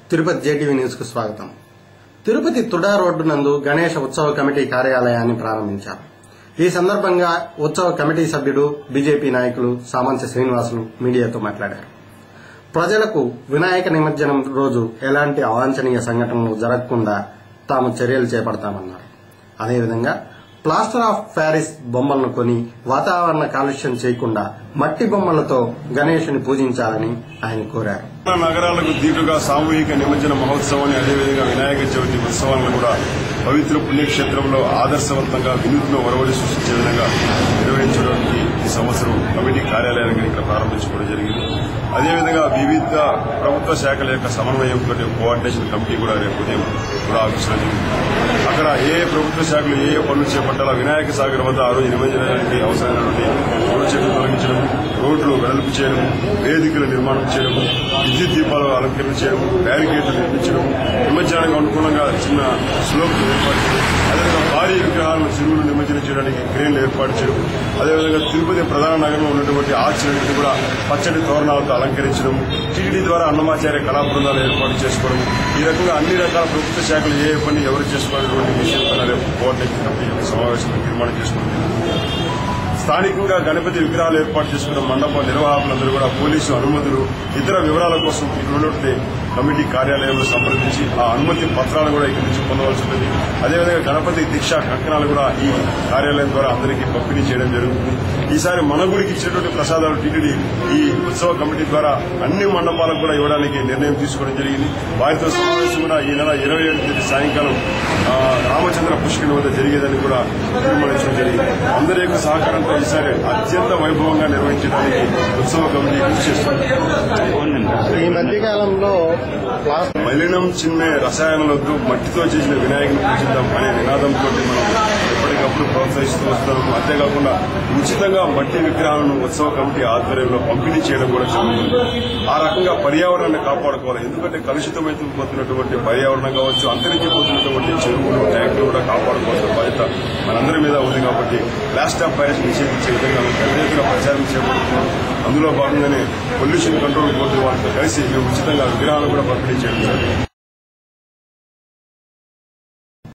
Tirupati JTV news కు స్వాగతం Tirupati TUDA road నందు గణేష ఉత్సవ కమిటీ కార్యాలయాన్ని ప్రారంభించారు ఈ సందర్భంగా ఉత్సవ కమిటీ సభ్యుడు బీజేపీ నాయకులు సామంత శ్రీనివాసులు మీడియాతో మాట్లాడారు ప్రజలకు వినాయక నిమజ్జనం రోజు ఎలాంటి అవాంఛనీయ సంఘటనలు జరగకుండా తాము చర్యలు చేపడతామన్నారు అదేవిధంగా ప్లాస్టర్ ఆఫ్ ప్యారిస్ బొమ్మలను కొని వాతావరణ కాలుష్యం చేయకుండా మట్టి బొమ్మలతో గణేషుని పూజించాలని ఆయన కోరారు నగరాలకు దీటుగా సామూహిక నిమజ్జన మహోత్సవాన్ని అదేవిధంగా వినాయక చవితి ఉత్సవాలను కూడా పవిత్ర పుణ్యక్షేత్రంలో ఆదర్శవంతంగా వినూత్న ఒరవడి సృష్టించే విధంగా నిర్వహించడానికి ఈ సంవత్సరం కమిటీ కార్యాలయాన్ని ఇక్కడ ప్రారంభించుకోవడం జరిగింది అదేవిధంగా వివిధ ప్రభుత్వ శాఖల యొక్క సమన్వయంతో కోఆర్డినేషన్ కమిటీ కూడా రేపు ఉదయం కూడా ఆఫీసులో జరిగింది అక్కడ ఏ ఏ ప్రభుత్వ శాఖలు ఏ ఏ పనులు చేపట్టాలో వినాయక సాగర్ వద్ద ఆ రోజు నిమజ్జనానికి అవసరమైనటువంటి రోడ్డు చెట్లు తొలగించడం రోడ్లు వెడల్పు చేయడం వేదికల నిర్మాణం చేయడం విద్యుత్ దీపాలు అలంకరణ చేయడం బ్యారికేడ్లు నిర్మించడం నిమజ్జనానికి అనుకూలంగా చిన్న స్లోప్ ఏర్పాటు చేయడం అదేవిధంగా భారీ విగ్రహాలను చెరువులు నిమజ్జనం చేయడానికి క్రేన్లు ఏర్పాటు చేయడం అదేవిధంగా తిరుపతి ప్రధాన నగరంలో ఉన్నటువంటి ఆర్చిలన్నింటినీ కూడా పచ్చడి తోరణాలతో అలంకరించడం టీడీ ద్వారా అన్నమాచార్య కళా బృందాలు ఏర్పాటు చేసుకోవడం ఈ రకంగా అన్ని రకాల ప్రభుత్వ శాఖలు ఏ ఏ పని ఎవరు చేసుకోవాలనేటువంటి విషయంపై రేపు కోఆర్డినేషన్ కమిటీ యొక్క సమావేశంలో తీర్మానం చేసుకోవడం స్థానికంగా గణపతి విగ్రహాలు ఏర్పాటు చేసుకున్న మండప నిర్వాహకులందరూ కూడా పోలీసు అనుమతులు ఇతర వివరాల కోసం ఇక్కడ ఉన్నటువంటి కమిటీ కార్యాలయంలో సంప్రదించి ఆ అనుమతి పత్రాలు కూడా ఇక్కడి నుంచి పొందవలసి ఉంటుంది అదేవిధంగా గణపతి దీక్ష కంకణాలు కూడా ఈ కార్యాలయం ద్వారా అందరికీ పంపిణీ చేయడం జరుగుతుంది ఈసారి మన గుడికి ఇచ్చినటువంటి ప్రసాదాలు టీటీడీ ఈ ఉత్సవ కమిటీ ద్వారా అన్ని మండపాలకు కూడా ఇవ్వడానికి నిర్ణయం తీసుకోవడం జరిగింది వారితో సమావేశం కూడా ఈ నెల ఇరవై ఏడు తేదీ సాయంకాలం ఆ, రామచంద్ర పుష్కరి వద్ద జరిగేదని కూడా తీర్మానించడం జరిగింది అందరి యొక్క సహకారంతో ఈసారి అత్యంత వైభవంగా నిర్వహించడానికి ఉత్సవ కమిటీ కృషి చేస్తుంది ఈ మధ్య కాలంలో ప్లాస్టర్ మలినం చిమ్మే రసాయనాలొద్దు మట్టితో చేసిన వినాయకుని పూజిద్దాం అనే నినాదంతో మనం ఎప్పటికప్పుడు ప్రోత్సహిస్తూ వస్తున్నాము అంతేకాకుండా ఉచితంగా మట్టి విగ్రహాలను ఉత్సవ కమిటీ ఆధ్వర్యంలో పంపిణీ చేయడం కూడా జరుగుతుంది ఆ రకంగా పర్యావరణాన్ని కాపాడుకోవాలి ఎందుకంటే కలుషితమైపోతున్నటువంటి పర్యావరణం కావచ్చు అంతరించిపోతున్నటువంటి చెరువులు ట్యాంకులు కూడా కాపాడుకోవాల్సిన బాధ్యత మనందరి మీద ఉంది కాబట్టి లాస్ట్ ఆఫ్ ప్యారిస్ నిషేధించే విధంగా మేము పెద్ద ఎత్తున ప్రచారం చేపడుతున్నాం అందులో భాగంగానే పొల్యూషన్ కంట్రోల్ బోర్డు వాళ్ళతో కలిసి మేము ఉచితంగా విగ్రహాలు కూడా పంపిణీ చేయడం జరిగింది